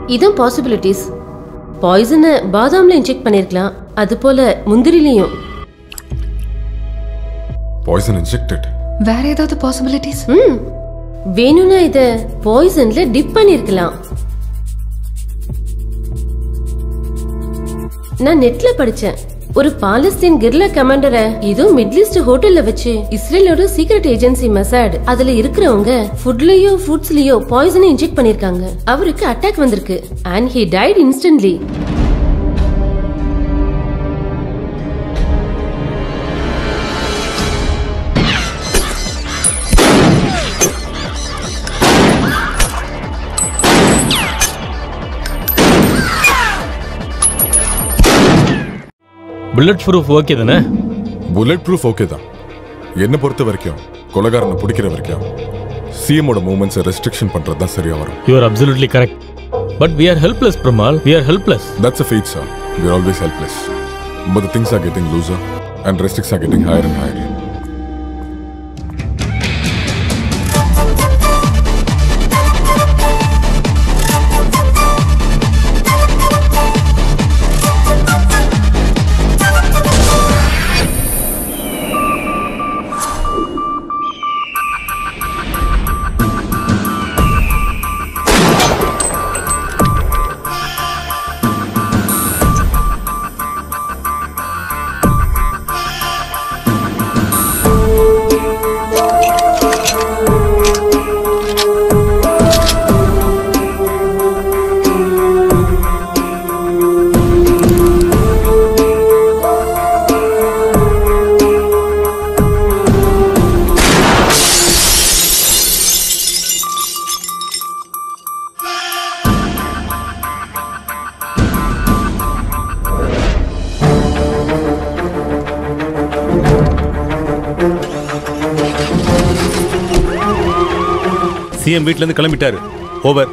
இதுவும் possibilities பாய்சனை பாதாம்ல inject பண்ணிருக்கலாம் அது போல முந்திரிலையும் பாய்சன் இன்ஜெக்டட் வேற ஏதாவது பாசிபிலிட்டிஸ் ம் வேணும்னா இத பாய்சன்ல டிப் பண்ணிருக்கலாம் நான் நெட்ல படிச்சேன் ஒரு பாலஸ்தீன் கிர்லா கமாண்டரை ஏதோ மிடில் ஈஸ்ட் ஹோட்டல்ல வச்சு இஸ்ரேலோட சீக்ரெட் ஏஜென்சி மசாட் அதுல இருக்கிறவங்க ஃபுட்லயோ ஃப்ரூட்ஸ்லயோ பாய்சனை இன்ஜெக்ட் பண்ணிருக்காங்க அவருக்கு அட்டாக் வந்திருக்கு and he died instantly bullet proof okay தானே புல்லட் ப்ரூஃப் ஓகே தான் என்னை பொறுத்த வரைக்கும் கொலகாரனை பிடிக்கிற வரைக்கும் சிஎமோட மூமெண்ட்ஸை ரெஸ்ட்ரிக்ஷன் பண்ணுறது தான் சரியா வரும் you are absolutely correct but we are helpless பிரமால் we are helpless That's a fate, sir. We're always helpless. But the things are getting looser and restricts are getting higher and higher. CM வீட்ல இருந்து கிளம்பிட்டாரு over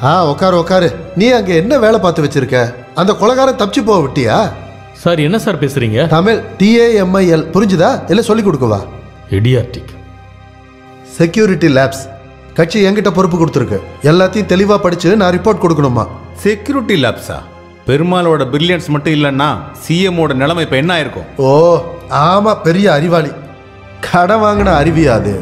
ஆ உட்காரு உட்காரு நீ அங்க என்ன வேலை பார்த்து வச்சிருக்க அந்த கொலகாரன் தப்பிச்சு போக விட்டியா சார் என்ன சார் பேசுறீங்க தமிழ் டிஏஎம்ஐஎல் புரிஞ்சுதா இல்ல சொல்லி கொடுக்கவா இடியாட்டிக் செக்யூரிட்டி லேப்ஸ் கட்சி என்கிட்ட பொறுப்பு கொடுத்துருக்கு எல்லாத்தையும் தெளிவா படிச்சு நான் ரிப்போர்ட் கொடுக்கணுமா செக்யூரிட்டி லேப்ஸா பெருமாளோட பிரில்லியன்ஸ் மட்டும் இல்லைன்னா சிஎம்மோட நிலைமை இப்போ என்ன ஆயிருக்கும் ஓ ஆமா பெரிய அறிவாளி கடன் வாங்கின அறிவியா அது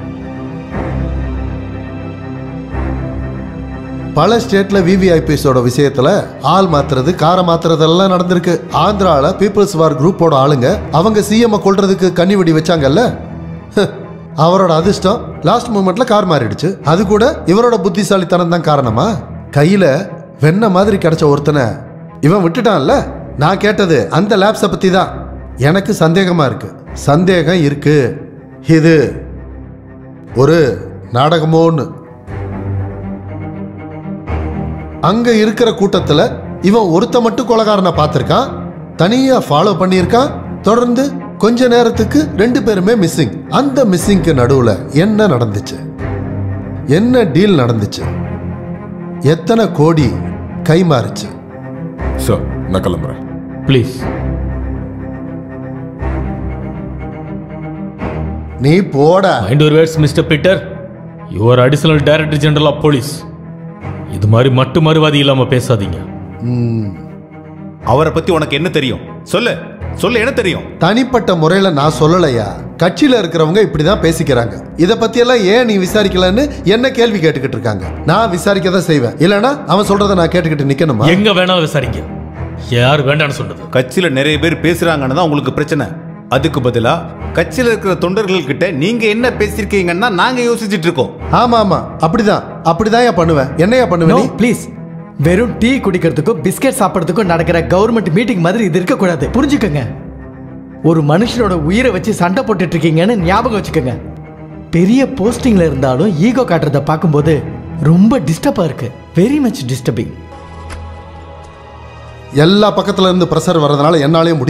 பல ஸ்டேட்ல விவிஐபிஸோட விஷயத்துல ஆள் மாத்துறது காரை மாத்துறதெல்லாம் நடந்திருக்கு ஆந்திரால பீப்புள்ஸ் வார் குரூப்போட ஆளுங்க அவங்க சிஎம் கொல்றதுக்கு கண்ணி வெடி வச்சாங்கல்ல ஹ், அவரோட அதிர்ஷ்டம் லாஸ்ட் மூமெண்ட்ல கார் மாறிடுச்சு அது கூட இவரோட புத்திசாலித்தனம் தான் காரணமா கையில வெண்ண மாதிரி கிடைச்ச ஒருத்தனை இவன் விட்டுட்டான்ல நான் கேட்டது அந்த லேப்ஸை பத்தி தான் எனக்கு சந்தேகமா இருக்கு சந்தேகம் இருக்கு இது ஒரு நாடகமோன்னு அங்க இருக்கிற கூட்டத்துல இவன் ஒருத்த மட்டும் கொலகாரனை பார்த்திருக்கான் தனியா ஃபாலோ பண்ணியிருக்கான் தொடர்ந்து கொஞ்ச நேரத்துக்கு ரெண்டு பேருமே மிஸ்ஸிங் அந்த மிஸ்ஸிங்க்கு நடுவுல என்ன நடந்துச்சு என்ன டீல் நடந்துச்சு எத்தனை கோடி கை மாறுச்சு சார் நான் கிளம்புறேன் ப்ளீஸ் நீ போடா மைண்ட் ஒரு words mister Peter your additional director general of police இது மாதிரி மட்டு மறுவாதி இல்லாம பேசாதீங்க அவரை பத்தி உனக்கு என்ன தெரியும் சொல்லு சொல்லு என்ன தெரியும் தனிப்பட்ட முறையில நான் சொல்லலையா கட்சியில இருக்கிறவங்க இப்படிதான் பேசிக்கிறாங்க இத பத்தி எல்லாம் ஏன் நீ விசாரிக்கலன்னு என்ன கேள்வி கேட்டுக்கிட்டு இருக்காங்க நான் விசாரிக்க தான் செய்வேன் இல்லனா அவன் சொல்றத நான் கேட்டுக்கிட்டு நிக்கணுமா எங்க வேணாலும் விசாரிங்க யார் வேண்டாம்னு சொன்னது கட்சியில நிறைய பேர் பேசுறாங்கன்னு தான் உங்களுக்கு பிரச்சனை அதுக்கு பதிலா கட்சியில இருக்கிற தொண்டர்கள் கிட்ட நீங்க என்ன பேசிருக்கீங்கன்னா நாங்க யோசிச்சுட்டு இருக்கோம் ஆமா ஆமா அப்படிதான் அப்படிதான் ஏன் பண்ணுவேன் என்னையா நோ பண்ணுவேன் நீ? ப்ளீஸ் வெறும் டீ குடிக்கிறதுக்கும் பிஸ்கெட் சாப்பிட்றதுக்கும் நடக்கிற கவர்மெண்ட் மீட்டிங் மாதிரி இது இருக்கக்கூடாது புரிஞ்சுக்கங்க ஒரு மனுஷனோட உயிரை வச்சு சண்டை போட்டுட்டு இருக்கீங்கன்னு ஞாபகம் வச்சுக்கோங்க பெரிய போஸ்டிங்ல இருந்தாலும் ஈகோ காட்டுறத பார்க்கும்போது ரொம்ப டிஸ்டர்பா இருக்கு வெரி மச் டிஸ்டர்பிங் எல்லா பக்கத்துல இருந்து ப்ரெஷர் வர்றதுனால என்னாலையும் முடியும்